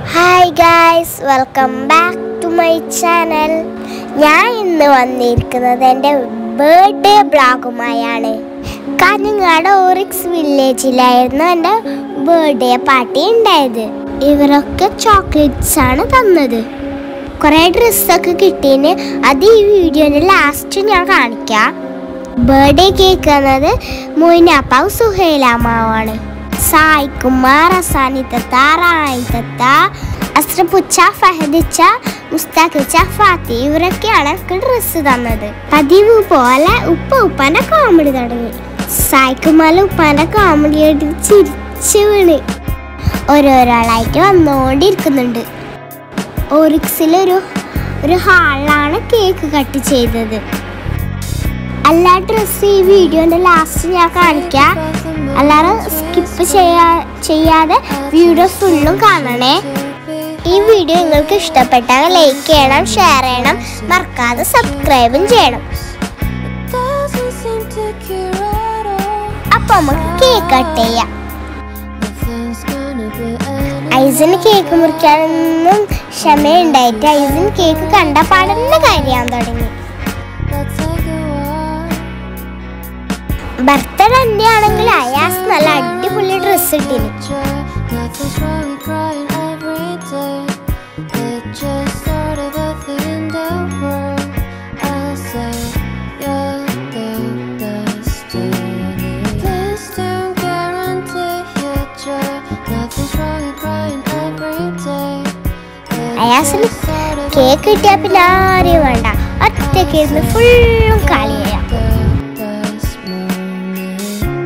Hi guys welcome back to my channel ഞാൻ ഇന്ന് വന്നിരിക്കുന്നത് എൻ്റെ ബർത്ത്ഡേ ബ്ലോഗുമായാണ് കാഞ്ഞങ്ങാട് ഓറിക്സ് വില്ലേജിലായിരുന്നു എൻ്റെ ബർത്ത്ഡേ പാർട്ടി ഉണ്ടായത് ഇവരൊക്കെ ചോക്ലേറ്റ്സ് ആണ് തന്നത് കുറേ ഡ്രസ്സൊക്കെ കിട്ടീന് അത് ഈ വീഡിയോൻ്റെ ലാസ്റ്റ് ഞാൻ കാണിക്കാം ബർത്ത്ഡേ കേക്ക് എന്നത് മൊയ്നാപ്പാവ് സുഹേലാമാവാണ് സായ് കുമാർ അസാനി തത്ത റായി തത്ത അസ്രപുച്ച ഫഹദിച്ച മുസ്താഖിച്ച ഫാത്തി ഇവരൊക്കെയാണ് എനിക്ക് ഡ്രസ്സ് തന്നത് പതിവ് പോലെ ഉപ്പ ഉപ്പാന്റെ കോമഡി തുടങ്ങി സായ് കുമാർ ഉപ്പാന്റെ കോമഡി ആയിട്ട് ചിരിച്ചു വീണ് ഓരോരാളായിട്ട് വന്നുകൊണ്ടിരിക്കുന്നുണ്ട് ഓറിക്സിലൊരു ഒരു ഹാളിലാണ് കേക്ക് കട്ട് ചെയ്തത് എല്ലാ ഡ്രസ്സ് ഈ വീഡിയോന്റെ ലാസ്റ്റ് ഞാൻ കാണിക്കാം അല്ലാതെ സ്കിപ്പ് ചെയ്യാ ചെയ്യാതെ വീഡിയോ ഫുള്ളും കാണണേ ഈ വീഡിയോ നിങ്ങൾക്ക് ഇഷ്ടപ്പെട്ടാൽ ലൈക്ക് ചെയ്യണം ഷെയർ ചെയ്യണം മറക്കാതെ സബ്സ്ക്രൈബും ചെയ്യണം Doesn't seem to cure at all. അപ്പൊ നമുക്ക് കേക്ക് കട്ട് ചെയ്യാം Nothing's gonna be any ഐസിന് കേക്ക് മുറിക്കാനൊന്നും ക്ഷമയുണ്ടായിട്ട് ഐസിന് കേക്ക് കണ്ട പാടന്നെ കരയാൻ തുടങ്ങി Let's take a walk. Birthday എൻ്റെ ആണെങ്കിൽ അയാസ് നല്ല അടിപൊളി ഡ്രസ്സ് ഇട്ടിന് Picture, Nothing's wrong with crying every day. It just started a thing in the world. I'll say you're the destiny. Please don't guarantee your joy. Nothing's wrong with crying every day. It അയാസിന് just started a cake കിട്ടിയാ പിന്നെ ആരെയും വേണ്ട ഒറ്റയ്ക്ക് ഇരുന്ന് ഫുള്ളും കളി ചെയ്യാം the best moment.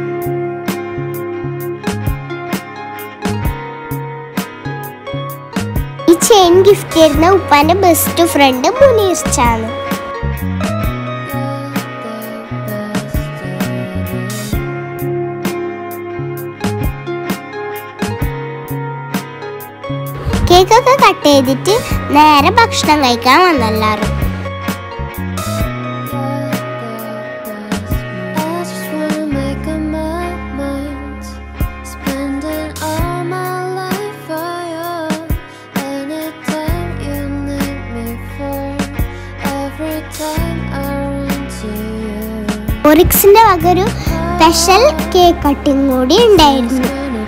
ഈ ചെയിൻ ഗിഫ്റ്റ് തരുന്ന ഉപ്പാന്റെ ബെസ്റ്റ് ഫ്രണ്ട് മുനീർച്ചാണ് കേക്കൊക്കെ കട്ട് ചെയ്തിട്ട് നേരെ ഭക്ഷണം കഴിക്കാൻ വന്നെല്ലാരും ഒറിക്സിന്റെ വക ഒരു സ്പെഷ്യൽ കേക്ക് കട്ടിങ് കൂടി ഉണ്ടായിരുന്നു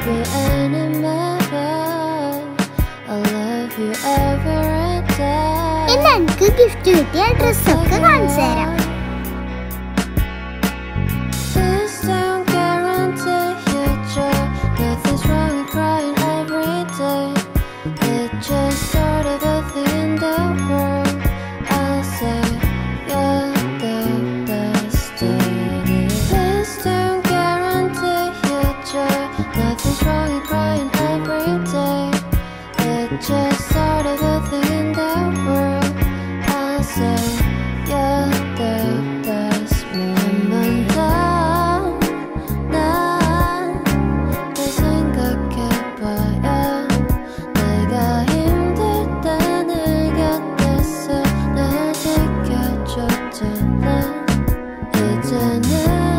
ഇന്ന് എനിക്ക് ഗിഫ്റ്റ് കിട്ടിയ ഡ്രസ്സൊക്കെ കാണിച്ചു തരാം Please don't guarantee your joy. Nothing's wrong with crying every day. It just sort of a thing in the world. I'll say you're the destiny. Please don't guarantee your joy. Nothing's wrong with crying every day. It just sort of a thing in the world. I'll say you're the best moment. 난 생각해봐야 내가 힘들 때 내 곁에서 날 지켜줬잖아. 이제는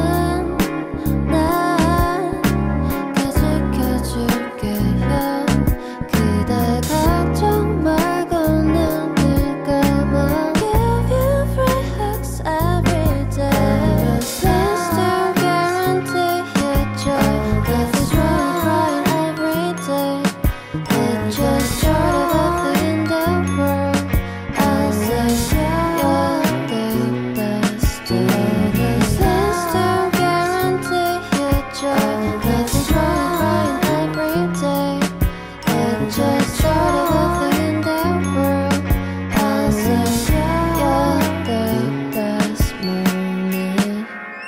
난다 지켜줄게요. 그대 걱정 말고 눈을 감아. Give you free hugs every day. Please don't guarantee your joy. Nothing's wrong with crying every day. It's just sort of a thing in the world. I'll say you're the destiny. Please don't guarantee your joy. Nothing's wrong with crying every day. It's just sort of a thing in the world. I'll say you're the best moment.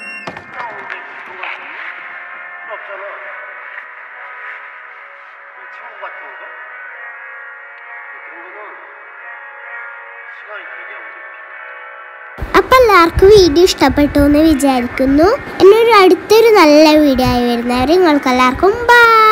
없잖아. 뭐 친구 같은 거? 뭐 그런 거는 시간이 되게 오래 필요해. അപ്പൊ എല്ലാവർക്കും video ഇഷ്ടപ്പെട്ടു എന്ന് വിചാരിക്കുന്നു എന്നൊരു അടുത്തൊരു നല്ല video ആയി വരുന്നവരെ നിങ്ങൾക്ക് എല്ലാവർക്കും ബൈ